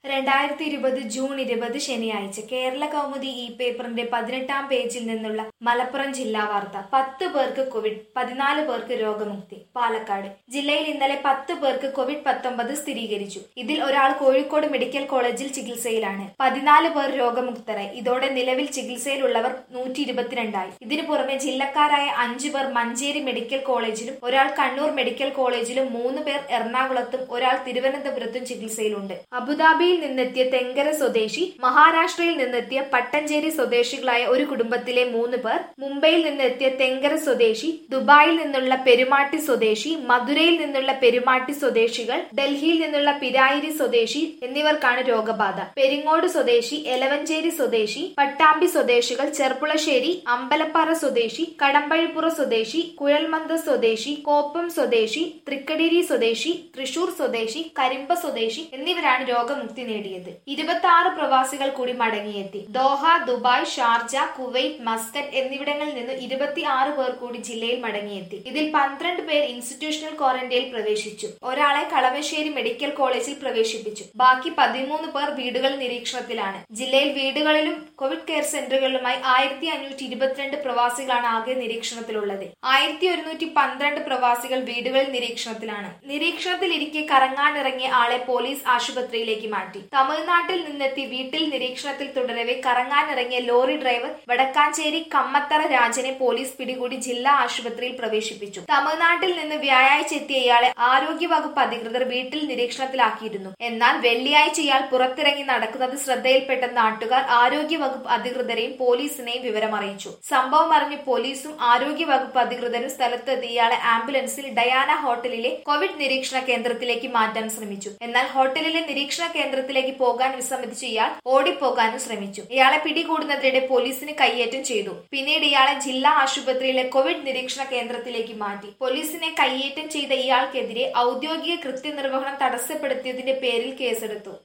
രണ്ടായിരത്തി ഇരുപത് ജൂൺ ഇരുപത് ശനിയാഴ്ച കേരള കൗമുദി ഈ പേപ്പറിന്റെ പതിനെട്ടാം പേജിൽ നിന്നുള്ള മലപ്പുറം ജില്ലാ വാർത്ത പത്ത് പേർക്ക് കോവിഡ് പതിനാല് പേർക്ക് രോഗമുക്തി പാലക്കാട് ജില്ലയിൽ ഇന്നലെ പത്ത് പേർക്ക് കോവിഡ് പത്തൊമ്പത് സ്ഥിരീകരിച്ചു ഇതിൽ ഒരാൾ കോഴിക്കോട് മെഡിക്കൽ കോളേജിൽ ചികിത്സയിലാണ് പതിനാല് പേർ രോഗമുക്തരായി ഇതോടെ നിലവിൽ ചികിത്സയിലുള്ളവർ നൂറ്റി ഇരുപത്തിരണ്ടായി ഇതിനു പുറമെ ജില്ലക്കാരായ അഞ്ചു പേർ മഞ്ചേരി മെഡിക്കൽ കോളേജിലും ഒരാൾ കണ്ണൂർ മെഡിക്കൽ കോളേജിലും മൂന്ന് പേർ എറണാകുളത്തും ഒരാൾ തിരുവനന്തപുരത്തും ചികിത്സയിലുണ്ട് അബുദാബിയിൽ നിന്നെത്തിയ തെങ്കര സ്വദേശി മഹാരാഷ്ട്രയിൽ നിന്നെത്തിയ പട്ടഞ്ചേരി സ്വദേശികളായ ഒരു കുടുംബത്തിലെ മൂന്ന് പേർ മുംബൈയിൽ നിന്നെത്തിയ തെങ്കര സ്വദേശി ദുബായിൽ നിന്നുള്ള പെരുമാട്ടി സ്വദേശി മധുരയിൽ നിന്നുള്ള പെരുമാട്ടി സ്വദേശികൾ ഡൽഹിയിൽ നിന്നുള്ള പിരായിരി സ്വദേശി എന്നിവർക്കാണ് രോഗബാധ പെരിങ്ങോട് സ്വദേശി എലവഞ്ചേരി സ്വദേശി പട്ടാമ്പി സ്വദേശികൾ ചെർപ്പുളശ്ശേരി അമ്പലപ്പാറ സ്വദേശി കടമ്പഴിപ്പുറ സ്വദേശി കുഴൽമന്ദ സ്വദേശി കോപ്പം സ്വദേശി തൃക്കടിരി സ്വദേശി തൃശൂർ സ്വദേശി കരിമ്പ സ്വദേശി എന്നിവരാണ് രോഗമുക്തി നേടിയത് ഇരുപത്തി ആറ് പ്രവാസികൾ കൂടി മടങ്ങിയെത്തി Doha Dubai Sharjah Kuwait Muscat എന്നിവിടങ്ങളിൽ നിന്ന് ഇരുപത്തി ആറ് പേർ കൂടി ജില്ലയിൽ മടങ്ങിയെത്തി ഇതിൽ പന്ത്രണ്ട് പേർ ഇൻസ്റ്റിറ്റ്യൂഷണൽ ക്വാറന്റൈനിൽ പ്രവേശിച്ചു ഒരാളെ കളമശ്ശേരി മെഡിക്കൽ കോളേജിൽ പ്രവേശിപ്പിച്ചു ബാക്കി പതിമൂന്ന് പേർ വീടുകൾ നിരീക്ഷണത്തിലാണ് ജില്ലയിൽ വീടുകളിലും കോവിഡ് കെയർ സെന്ററുകളിലുമായി ആയിരത്തി അഞ്ഞൂറ്റി ഇരുപത്തിരണ്ട് പ്രവാസികളാണ് ആകെ നിരീക്ഷണത്തിലുള്ളത് ആയിരത്തി ഒരുന്നൂറ്റി പന്ത്രണ്ട് പ്രവാസികൾ വീടുകളിൽ നിരീക്ഷണത്തിലാണ് നിരീക്ഷണത്തിലിരിക്കെ കറങ്ങാനിറങ്ങിയ ആളെ പോലീസ് ആശുപത്രിയിലേക്ക് മാറ്റി തമിഴ്നാട്ടിൽ നിന്നെത്തി വീട്ടിൽ നിരീക്ഷണത്തിൽ തുടരവെ കറങ്ങാനിറങ്ങിയ ലോറി ഡ്രൈവർ വടക്കാഞ്ചേരി കമ്മത്തറ രാജനെ പോലീസ് പിടികൂടി ജില്ലാ ആശുപത്രിയിൽ പ്രവേശിപ്പിച്ചു തമിഴ്നാട്ടിൽ നിന്ന് വ്യാഴാഴ്ച എത്തിയ ഇയാളെ ആരോഗ്യവകുപ്പ് അധികൃതർ വീട്ടിൽ നിരീക്ഷണത്തിലാക്കിയിരുന്നു എന്നാൽ വെള്ളിയാഴ്ച ഇയാൾ പുറത്തിറങ്ങി നടക്കുന്നത് ശ്രദ്ധയിൽപ്പെട്ട നാട്ടുകാർ ആരോഗ്യവകുപ്പ് അധികൃതരെയും പോലീസിനെയും വിവരമറിയിച്ചു സംഭവം അറിഞ്ഞ് പോലീസും ആരോഗ്യവകുപ്പ് അധികൃതരും സ്ഥലത്തെത്തി ഇയാളെ ആംബുലൻസിൽ ഡയാന ഹോട്ടലിലെ കോവിഡ് നിരീക്ഷണ കേന്ദ്രത്തിലേക്ക് മാറ്റാൻ ശ്രമിച്ചു എന്നാൽ ഹോട്ടലിലെ നിരീക്ഷണ കേന്ദ്രത്തിലേക്ക് പോകാൻ വിസമ്മതിച്ച് ഇയാൾ ഓടിപ്പോകാനും ശ്രമിച്ചു ഇയാളെ പിടികൂടുന്നതിനിടെ പോലീസിന് കയ്യേറ്റം ചെയ്തു പിന്നീട് ഇയാളെ ജില്ലാ ആശുപത്രിയിലെ കോവിഡ് നിരീക്ഷണ കേന്ദ്രത്തിലേക്ക് മാറ്റി പോലീസിനെ കയ്യേറ്റം ചെയ്ത ഇയാൾക്കെതിരെ ഔദ്യോഗിക കൃത്യനിർവഹണം തടസ്സപ്പെടുത്തിയതിന്റെ പേരിൽ കേസെടുത്തു